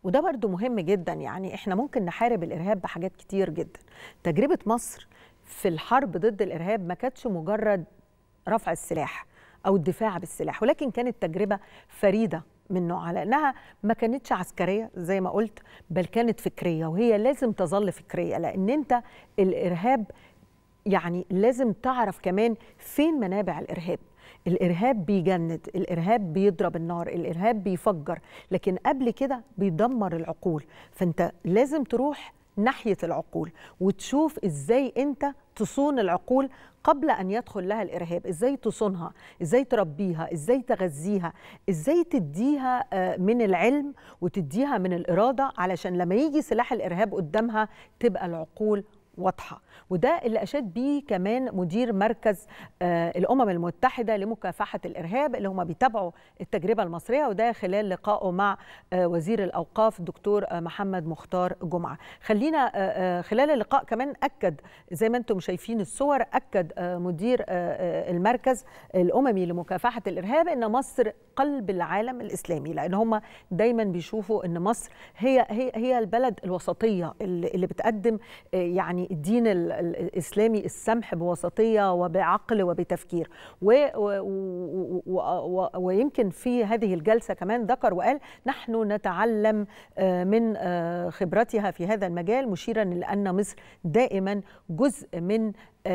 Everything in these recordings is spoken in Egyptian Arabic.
وده برضو مهم جدا يعني احنا ممكن نحارب الارهاب بحاجات كتير جدا تجربه مصر في الحرب ضد الارهاب ما كانتش مجرد رفع السلاح او الدفاع بالسلاح ولكن كانت تجربه فريده من نوعها لانها ما كانتش عسكريه زي ما قلت بل كانت فكريه وهي لازم تظل فكريه لان انت الارهاب يعني لازم تعرف كمان فين منابع الارهاب الارهاب بيجند الارهاب بيضرب النار الارهاب بيفجر لكن قبل كده بيدمر العقول فانت لازم تروح ناحيه العقول وتشوف ازاي انت تصون العقول قبل ان يدخل لها الارهاب ازاي تصونها ازاي تربيها ازاي تغذيها ازاي تديها من العلم وتديها من الاراده علشان لما يجي سلاح الارهاب قدامها تبقى العقول واضحه وده اللي اشاد بيه كمان مدير مركز الامم المتحده لمكافحه الارهاب اللي هم بيتابعوا التجربه المصريه وده خلال لقائه مع وزير الاوقاف الدكتور محمد مختار جمعه خلينا خلال اللقاء كمان اكد زي ما انتم شايفين الصور اكد مدير المركز الاممي لمكافحه الارهاب ان مصر قلب العالم الاسلامي لان هم دايما بيشوفوا ان مصر هي هي هي البلد الوسطيه اللي بتقدم يعني الدين الاسلامي السمح بوسطيه وبعقل وبتفكير و و و و ويمكن في هذه الجلسه كمان ذكر وقال نحن نتعلم من خبرتها في هذا المجال مشيرا لان مصر دائما جزء من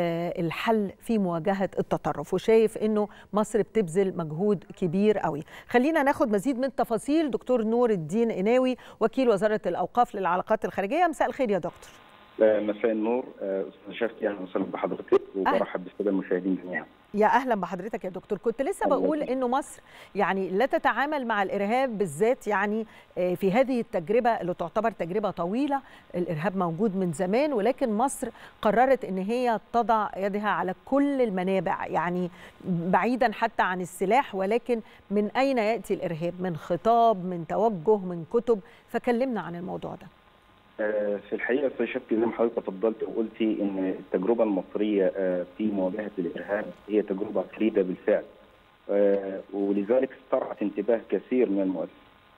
الحل في مواجهه التطرف وشايف انه مصر بتبذل مجهود كبير قوي خلينا ناخد مزيد من التفاصيل دكتور نور الدين قناوي وكيل وزاره الاوقاف للعلاقات الخارجيه مساء الخير يا دكتور مساء النور استاذ شفتي اهلا وسهلا بحضرتك وبرحب بالساده المشاهدين جميعا يا اهلا بحضرتك يا دكتور كنت لسه بقول انه مصر يعني لا تتعامل مع الارهاب بالذات يعني في هذه التجربه اللي تعتبر تجربه طويله الارهاب موجود من زمان ولكن مصر قررت ان هي تضع يدها على كل المنابع يعني بعيدا حتى عن السلاح ولكن من اين ياتي الارهاب من خطاب من توجه من كتب فكلمنا عن الموضوع ده في الحقيقه استاذ شفتي زي ما حضرتك تفضلت وقلتي ان التجربه المصريه في مواجهه الارهاب هي تجربه فريده بالفعل ولذلك استرعت انتباه كثير من المؤسسات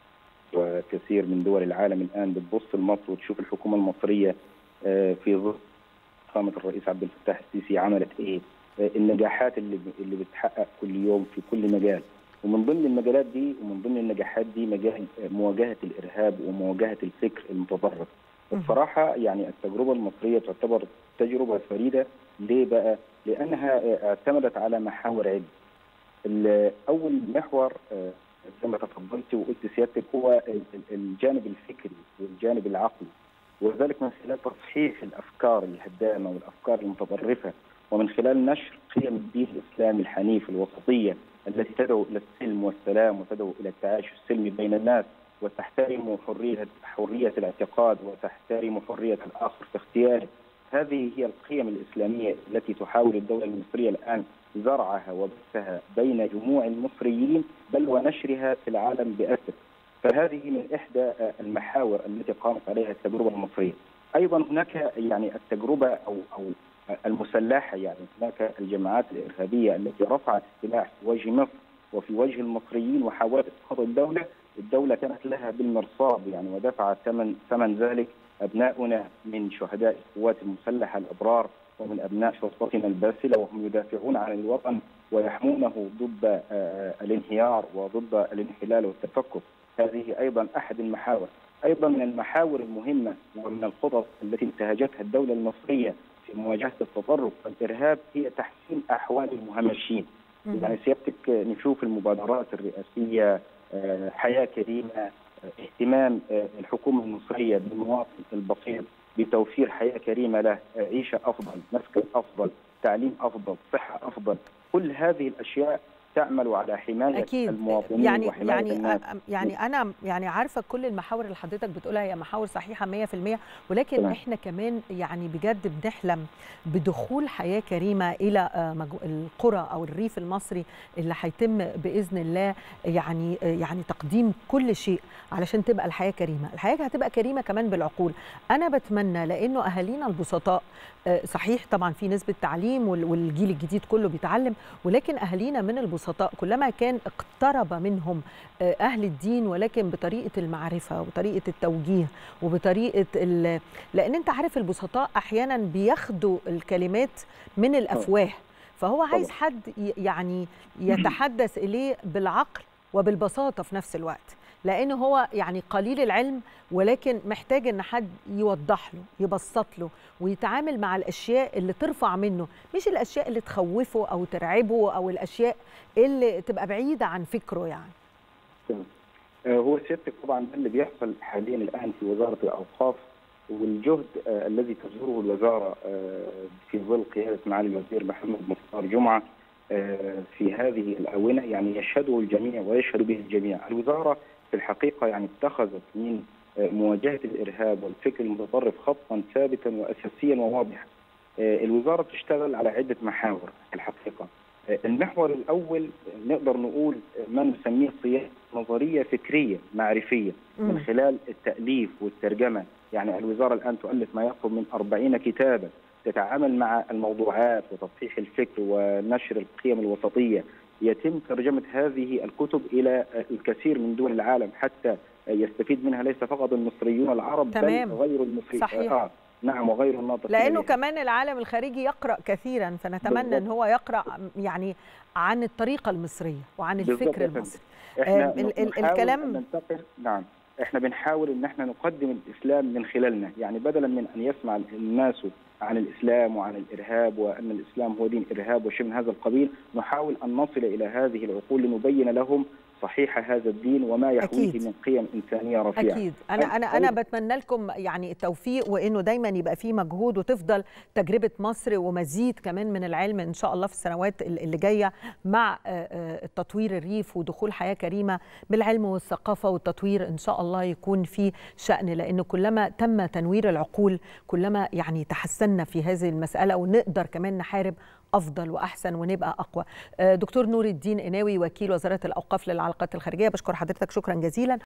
وكثير من دول العالم الان بتبص لمصر وتشوف الحكومه المصريه في ظل قامه الرئيس عبد الفتاح السيسي عملت ايه النجاحات اللي اللي بتحقق كل يوم في كل مجال ومن ضمن المجالات دي ومن ضمن النجاحات دي مجال مواجهه الارهاب ومواجهه الفكر المتطرف بصراحة يعني التجربة المصرية تعتبر تجربة فريدة ليه بقى؟ لأنها اعتمدت على محاور عدة. أول محور زي ما تفضلت وقلت سيادتك هو الجانب الفكري والجانب العقلي وذلك من خلال تصحيح الأفكار الهدامة والأفكار المتطرفة ومن خلال نشر قيم الدين الإسلامي الحنيف الوسطية التي تدعو إلى السلم والسلام وتدعو إلى التعايش السلمي بين الناس وتحترم حرية حرية الاعتقاد وتحترم حرية الآخر في اختياره هذه هي القيم الإسلامية التي تحاول الدولة المصرية الآن زرعها وبثها بين جموع المصريين بل ونشرها في العالم بأسر فهذه من إحدى المحاور التي قامت عليها التجربة المصرية أيضا هناك يعني التجربة أو أو المسلحة يعني هناك الجماعات الإرهابية التي رفعت السلاح في وجه مصر وفي وجه المصريين وحاولت اسقاط الدوله، الدوله كانت لها بالمرصاد يعني ودفع ثمن ثمن ذلك ابناؤنا من شهداء القوات المسلحه الابرار ومن ابناء شرطتنا الباسله وهم يدافعون عن الوطن ويحمونه ضد الانهيار وضد الانحلال والتفكك. هذه ايضا احد المحاور. ايضا من المحاور المهمه ومن الخطط التي انتهجتها الدوله المصريه في مواجهه التطرف والارهاب هي تحسين احوال المهمشين. يعني سيادتك نشوف المبادرات الرئاسيه حياه كريمه اهتمام الحكومه المصريه بالمواطن البسيط بتوفير حياه كريمه له عيشه افضل مسكن افضل تعليم افضل صحه افضل كل هذه الاشياء تعمل على حمايه أكيد. المواطنين يعني وحمايه يعني الناس يعني انا يعني عارفه كل المحاور اللي حضرتك بتقولها هي محاور صحيحه 100% ولكن تمام. احنا كمان يعني بجد بنحلم بدخول حياه كريمه الى آه، مجو- القرى او الريف المصري اللي هيتم باذن الله يعني آه، يعني تقديم كل شيء علشان تبقى الحياه كريمه، الحياه هتبقى كريمه كمان بالعقول، انا بتمنى لانه اهالينا البسطاء آه، صحيح طبعا في نسبه تعليم وال- والجيل الجديد كله بيتعلم ولكن اهالينا من البسطاء البسطاء كلما كان اقترب منهم اهل الدين ولكن بطريقه المعرفه وطريقه التوجيه وبطريقه ال... لان انت عارف البسطاء احيانا بياخدوا الكلمات من الافواه فهو عايز حد يعني يتحدث اليه بالعقل وبالبساطه في نفس الوقت لانه هو يعني قليل العلم ولكن محتاج ان حد يوضح له يبسط له ويتعامل مع الاشياء اللي ترفع منه مش الاشياء اللي تخوفه او ترعبه او الاشياء اللي تبقى بعيده عن فكره يعني هو سيادتك طبعا ده اللي بيحصل حاليا الان في وزاره الاوقاف والجهد آه الذي تبذله الوزاره آه في ظل قياده معالي الوزير محمد مختار جمعه آه في هذه الاونه يعني يشهده الجميع ويشهد به الجميع، الوزاره في الحقيقه يعني اتخذت من مواجهه الارهاب والفكر المتطرف خطا ثابتا واساسيا وواضحا. الوزاره تشتغل على عده محاور في الحقيقه. المحور الاول نقدر نقول ما نسميه صياغه نظريه فكريه معرفيه من خلال التاليف والترجمه، يعني الوزاره الان تؤلف ما يقرب من 40 كتابا تتعامل مع الموضوعات وتصحيح الفكر ونشر القيم الوسطيه يتم ترجمه هذه الكتب الى الكثير من دول العالم حتى يستفيد منها ليس فقط المصريون العرب تمام. بل غير المصريين صحيح. آه. نعم وغير الناطقين لانه بها. كمان العالم الخارجي يقرا كثيرا فنتمنى بالضبط. ان هو يقرا يعني عن الطريقه المصريه وعن بالضبط الفكر يا فندم. المصري احنا آه، ال- ال- نحاول الكلام- أن ننتقل نعم احنا بنحاول ان احنا نقدم الاسلام من خلالنا يعني بدلا من ان يسمع الناس عن الاسلام وعن الارهاب وان الاسلام هو دين ارهاب وشيء من هذا القبيل نحاول ان نصل الى هذه العقول لنبين لهم صحيح هذا الدين وما يحويه أكيد. من قيم انسانيه رفيعه اكيد انا انا انا بتمنى لكم يعني التوفيق وانه دايما يبقى فيه مجهود وتفضل تجربه مصر ومزيد كمان من العلم ان شاء الله في السنوات اللي جايه مع آه، آه، التطوير الريف ودخول حياه كريمه بالعلم والثقافه والتطوير ان شاء الله يكون في شان لانه كلما تم تنوير العقول كلما يعني تحسنا في هذه المساله ونقدر كمان نحارب افضل واحسن ونبقى اقوى آه، دكتور نور الدين قناوي وكيل وزاره الاوقاف للعلاقات الخارجيه بشكر حضرتك شكرا جزيلا